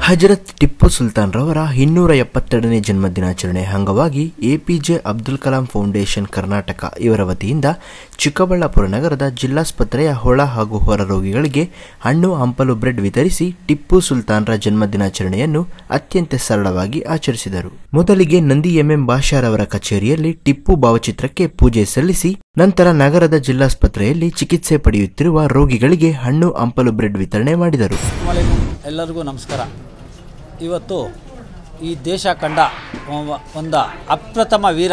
ಹಜರತ್ ಟಿಪ್ಪು ಸುಲ್ತಾನ್ ರವರ ಇನ್ನೂರ ಎಪ್ಪತ್ತೆರಡನೇ ಜನ್ಮದಿನಾಚರಣೆ ಅಂಗವಾಗಿ ಎಪಿಜೆ ಅಬ್ದುಲ್ ಕಲಾಂ ಫೌಂಡೇಶನ್ ಕರ್ನಾಟಕ ಇವರ ವತಿಯಿಂದ ಚಿಕ್ಕಬಳ್ಳಾಪುರ ನಗರದ ಜಿಲ್ಲಾಸ್ಪತ್ರೆಯ ಒಳ ಹಾಗೂ ಹೊರ ರೋಗಿಗಳಿಗೆ ಹಣ್ಣು ಹಂಪಲು ಬ್ರೆಡ್ ವಿತರಿಸಿ ಟಿಪ್ಪು ಸುಲ್ತಾನ್ರ ಜನ್ಮದಿನಾಚರಣೆಯನ್ನು ಅತ್ಯಂತ ಸರಳವಾಗಿ ಆಚರಿಸಿದರು ಮೊದಲಿಗೆ ನಂದಿ ಎಂಎಂ ಬಾಷಾರವರ ಕಚೇರಿಯಲ್ಲಿ ಟಿಪ್ಪು ಭಾವಚಿತ್ರಕ್ಕೆ ಪೂಜೆ ಸಲ್ಲಿಸಿ ನಂತರ ನಗರದ ಜಿಲ್ಲಾಸ್ಪತ್ರೆಯಲ್ಲಿ ಚಿಕಿತ್ಸೆ ಪಡೆಯುತ್ತಿರುವ ರೋಗಿಗಳಿಗೆ ಹಣ್ಣು ಹಂಪಲು ಬ್ರೆಡ್ ವಿತರಣೆ ಮಾಡಿದರು ಅಸ್ಸಲಾಮಲೈಕುಂ ಎಲ್ಲರಿಗೂ ನಮಸ್ಕಾರ ಇವತ್ತು ಈ ದೇಶ ಕಂಡ ಒಬ್ಬ- ಒಂದು ಅಪ್ರಥಮ ವೀರ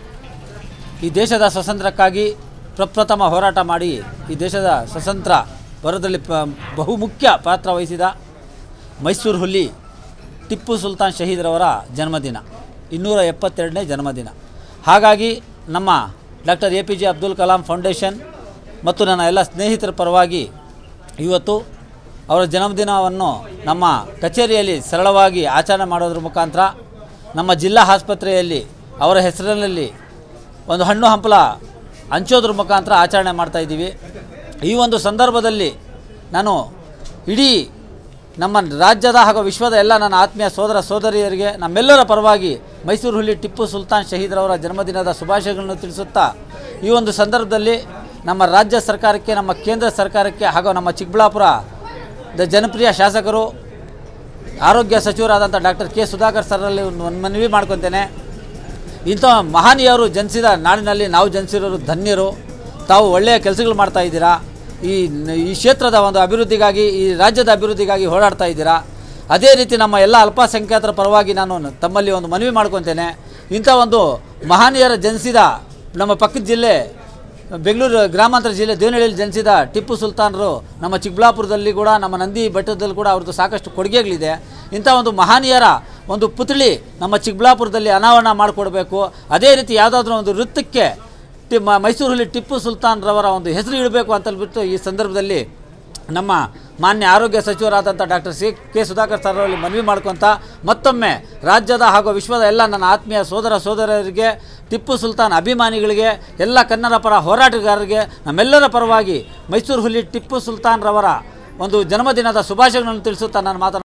ಈ ದೇಶದ ಸ್ವಾತಂತ್ರ್ಯಕ್ಕಾಗಿ ಪ್ರಪ್ರಥಮ ಹೋರಾಟ ಮಾಡಿ ಈ ದೇಶದ ಸ್ವತಂತ್ರ ಬರೋದ್ರಲ್ಲಿ ಪ ಬಹುಮುಖ್ಯ ಪಾತ್ರ ವಹಿಸಿದ ಮೈಸೂರು ಹುಲಿ ಟಿಪ್ಪು ಸುಲ್ತಾನ್ ಶಹೀದ್ರವರ ಜನ್ಮದಿನ ಇನ್ನೂರ ಎಪ್ಪತ್ತೆರಡನೇ ಜನ್ಮದಿನ ಹಾಗಾಗಿ ನಮ್ಮ doctor A P J Abdul Kalam foundation ಮತ್ತು ನನ್ನ ಎಲ್ಲ ಸ್ನೇಹಿತರ ಪರವಾಗಿ ಇವತ್ತು ಅವರ ಜನ್ಮದಿನವನ್ನು ನಮ್ಮ ಕಚೇರಿಯಲ್ಲಿ ಸರಳವಾಗಿ ಆಚರಣೆ ಮಾಡೋದ್ರ ಮುಖಾಂತರ ನಮ್ಮ ಜಿಲ್ಲಾ ಆಸ್ಪತ್ರೆಯಲ್ಲಿ ಅವರ ಹೆಸರಿನಲ್ಲಿ ಒಂದು ಹಣ್ಣು ಹಂಪಲ ಹಂಚೋದ್ರ ಮುಖಾಂತರ ಆಚರಣೆ ಮಾಡ್ತಾ ಇದ್ದೀವಿ ಈ ಒಂದು ಸಂದರ್ಭದಲ್ಲಿ ನಾನು ಇಡೀ ನಮ್ಮ ರಾಜ್ಯದ ಹಾಗೂ ವಿಶ್ವದ ಎಲ್ಲ ನನ್ನ ಆತ್ಮೀಯ ಸೋದರ ಸೋದರಿಯರಿಗೆ ನಮ್ಮೆಲ್ಲರ ಪರವಾಗಿ ಮೈಸೂರು ಹುಲಿ ಟಿಪ್ಪು ಸುಲ್ತಾನ್ ಶಹೀದ್ರವರ ಜನ್ಮದಿನದ ಶುಭಾಶಯಗಳನ್ನು ತಿಳಿಸುತ್ತಾ ಈ ಒಂದು ಸಂದರ್ಭದಲ್ಲಿ ನಮ್ಮ ರಾಜ್ಯ ಸರ್ಕಾರಕ್ಕೆ ನಮ್ಮ ಕೇಂದ್ರ ಸರ್ಕಾರಕ್ಕೆ ಹಾಗೂ ನಮ್ಮ ಚಿಕ್ಕಬಳ್ಳಾಪುರ ದ ಜನಪ್ರಿಯ ಶಾಸಕರು ಆರೋಗ್ಯ ಸಚಿವರಾದಂಥ ಡಾಕ್ಟರ್ ಕೆ ಸುಧಾಕರ್ ಸರಲ್ಲಿ ಒಂದು ಒಂದು ಮನವಿ ಮಾಡ್ಕೊತೇನೆ ಇಂಥ ಮಹನೀಯರು ಜನಿಸಿದ ನಾಡಿನಲ್ಲಿ ನಾವು ಜನಿಸಿರೋರು ಧನ್ಯರು ತಾವು ಒಳ್ಳೆಯ ಕೆಲಸಗಳು ಮಾಡ್ತಾ ಇದ್ದೀರಾ ಈ ಈ ಕ್ಷೇತ್ರದ ಒಂದು ಅಭಿವೃದ್ಧಿಗಾಗಿ ಈ ರಾಜ್ಯದ ಅಭಿವೃದ್ಧಿಗಾಗಿ ಹೋರಾಡ್ತಾ ಇದ್ದೀರಾ ಅದೇ ರೀತಿ ನಮ್ಮ ಎಲ್ಲ ಅಲ್ಪಸಂಖ್ಯಾತರ ಪರವಾಗಿ ನಾನು ತಮ್ಮಲ್ಲಿ ಒಂದು ಮನವಿ ಮಾಡ್ಕೊತೇನೆ ಇಂಥ ಒಂದು ಮಹನೀಯರ ಜನಿಸಿದ ನಮ್ಮ ಪಕ್ಕದ ಜಿಲ್ಲೆ ಬೆಂಗಳೂರು ಗ್ರಾಮಾಂತರ ಜಿಲ್ಲೆ ದೇವನಹಳ್ಳಿಯಲ್ಲಿ ಜನಿಸಿದ ಟಿಪ್ಪು ಸುಲ್ತಾನರು ನಮ್ಮ ಚಿಕ್ಕಬಳ್ಳಾಪುರದಲ್ಲಿ ಕೂಡ ನಮ್ಮ ನಂದಿ ಬೆಟ್ಟದಲ್ಲಿ ಕೂಡ ಅವ್ರದ್ದು ಸಾಕಷ್ಟು ಕೊಡುಗೆಗಳಿದೆ ಇಂಥ ಒಂದು ಮಹನೀಯರ ಒಂದು ಪುತ್ಳಿ ನಮ್ಮ ಚಿಕ್ಕಬಳ್ಳಾಪುರದಲ್ಲಿ ಅನಾವರಣ ಮಾಡಿಕೊಡ್ಬೇಕು ಅದೇ ರೀತಿ ಯಾವುದಾದ್ರೂ ಒಂದು ವೃತ್ತಕ್ಕೆ ಟಿ ಮ- ಮೈಸೂರಲ್ಲಿ ಟಿಪ್ಪು ಸುಲ್ತಾನ್ರವರ ಒಂದು ಹೆಸರು ಇಡಬೇಕು ಅಂತಲ್ಬಿಟ್ಟು ಈ ಸಂದರ್ಭದಲ್ಲಿ ನಮ್ಮ ಮಾನ್ಯ ಆರೋಗ್ಯ ಸಚಿವರಾದಂಥ doctor C K Sudhakar sir ಅವರಲ್ಲಿ ಮನವಿ ಮಾಡ್ಕೊತ ಮತ್ತೊಮ್ಮೆ ರಾಜ್ಯದ ಹಾಗೂ ವಿಶ್ವದ ಎಲ್ಲ ನನ್ನ ಆತ್ಮೀಯ ಸೋದರ ಸೋದರರಿಗೆ ಟಿಪ್ಪು ಸುಲ್ತಾನ್ ಅಭಿಮಾನಿಗಳಿಗೆ ಎಲ್ಲ ಕನ್ನಡ ಪರ ಹೋರಾಟಗಾರರಿಗೆ ನಮ್ಮೆಲ್ಲರ ಪರವಾಗಿ ಮೈಸೂರು ಹುಲಿ ಟಿಪ್ಪು ಸುಲ್ತಾನ್ರವರ ಒಂದು ಜನ್ಮದಿನದ ಶುಭಾಶಯಗಳನ್ನು ತಿಳಿಸುತ್ತಾ ನಾನು ಮಾತನಾಡ